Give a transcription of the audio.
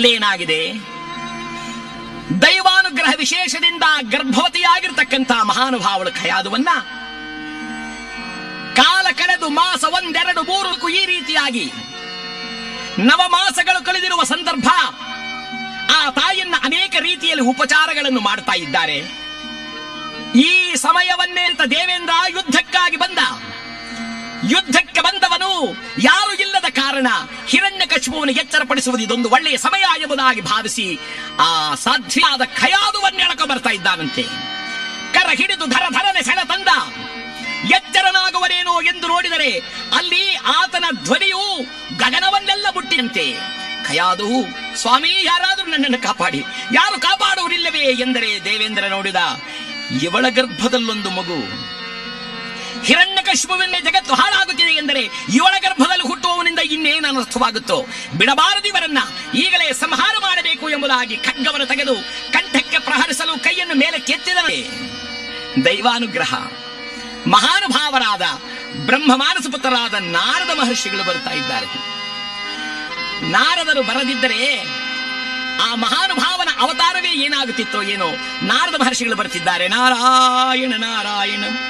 ಅಲ್ಲೇನಾಗಿದೆ ದೈವಾನುಗ್ರಹ ವಿಶೇಷದಿಂದ ಗರ್ಭವತಿಯಾಗಿರ್ತಕ್ಕಂಥ ಮಹಾನುಭಾವಳು ಖಯಾದುವನ್ನ ಕಾಲ ಕಳೆದು ಮಾಸ ಒಂದೆರಡು ಮೂರು ಈ ರೀತಿಯಾಗಿ ನವಮಾಸಗಳು ಕಳೆದಿರುವ ಸಂದರ್ಭ ಆ ತಾಯಿಯನ್ನ ಅನೇಕ ರೀತಿಯಲ್ಲಿ ಉಪಚಾರಗಳನ್ನು ಮಾಡ್ತಾ ಇದ್ದಾರೆ ಈ ಸಮಯವನ್ನೇ ಅಂತ ದೇವೇಂದ್ರ ಯುದ್ಧಕ್ಕಾಗಿ ಬಂದ ಯುದ್ಧಕ್ಕೆ ಬಂದವನು ಯಾರು ಇಲ್ಲದ ಕಾರಣ ಹಿರಣ್ಯ ಕಶುಪುವನ್ನು ಎಚ್ಚರಪಡಿಸುವುದು ಇದೊಂದು ಒಳ್ಳೆಯ ಸಮಯ ಎಂಬುದಾಗಿ ಭಾವಿಸಿ ಆ ಸಾಧ್ಯವಾದ ಖಯಾದುವನ್ನು ಎಳಕ ಬರ್ತಾ ಇದ್ದಾನಂತೆ ಕರ ಹಿಡಿದು ಧರ ಧರನೆ ಸೆಳೆ ತಂದ ಎಚ್ಚರನಾಗುವನೇನೋ ಎಂದು ನೋಡಿದರೆ ಅಲ್ಲಿ ಆತನ ಧ್ವನಿಯು ಗಗನವನ್ನೆಲ್ಲ ಮುಟ್ಟಿದಂತೆ ಖಯಾದು ಸ್ವಾಮಿ ಯಾರಾದರೂ ನನ್ನನ್ನು ಕಾಪಾಡಿ ಯಾರು ಕಾಪಾಡುವರಿಲ್ಲವೇ ಎಂದರೆ ದೇವೇಂದ್ರ ನೋಡಿದ ಇವಳ ಗರ್ಭದಲ್ಲೊಂದು ಮಗು ಹಿರಣ್ಯಕಶ್ಮುವಿನ ಜಗತ್ತು ಹಾಳಾಗುತ್ತಿದೆ ಎಂದರೆ ಇವಳ ಗರ್ಭದಲ್ಲಿ ಹುಟ್ಟುವವನಿಂದ ಇನ್ನೇನು ಅನರ್ಥವಾಗುತ್ತೋ ಬಿಡಬಾರದಿವರನ್ನ ಈಗಲೇ ಸಂಹಾರ ಮಾಡಬೇಕು ಎಂಬುದಾಗಿ ಖಡ್ಗವನ್ನು ತೆಗೆದು ಕಂಠಕ್ಕೆ ಪ್ರಹರಿಸಲು ಕೈಯನ್ನು ಮೇಲೆ ಕೆತ್ತಿದನೇ ದೈವಾನುಗ್ರಹ ಮಹಾನುಭಾವರಾದ ಬ್ರಹ್ಮ ಮಾನಸ ಪುತ್ರರಾದ ನಾರದ ಮಹರ್ಷಿಗಳು ಬರ್ತಾ ಇದ್ದಾರೆ ನಾರದರು ಬರದಿದ್ದರೆ ಆ ಮಹಾನುಭಾವನ ಅವತಾರವೇ ಏನಾಗುತ್ತಿತ್ತೋ ಏನೋ ನಾರದ ಮಹರ್ಷಿಗಳು ಬರ್ತಿದ್ದಾರೆ ನಾರಾಯಣ ನಾರಾಯಣ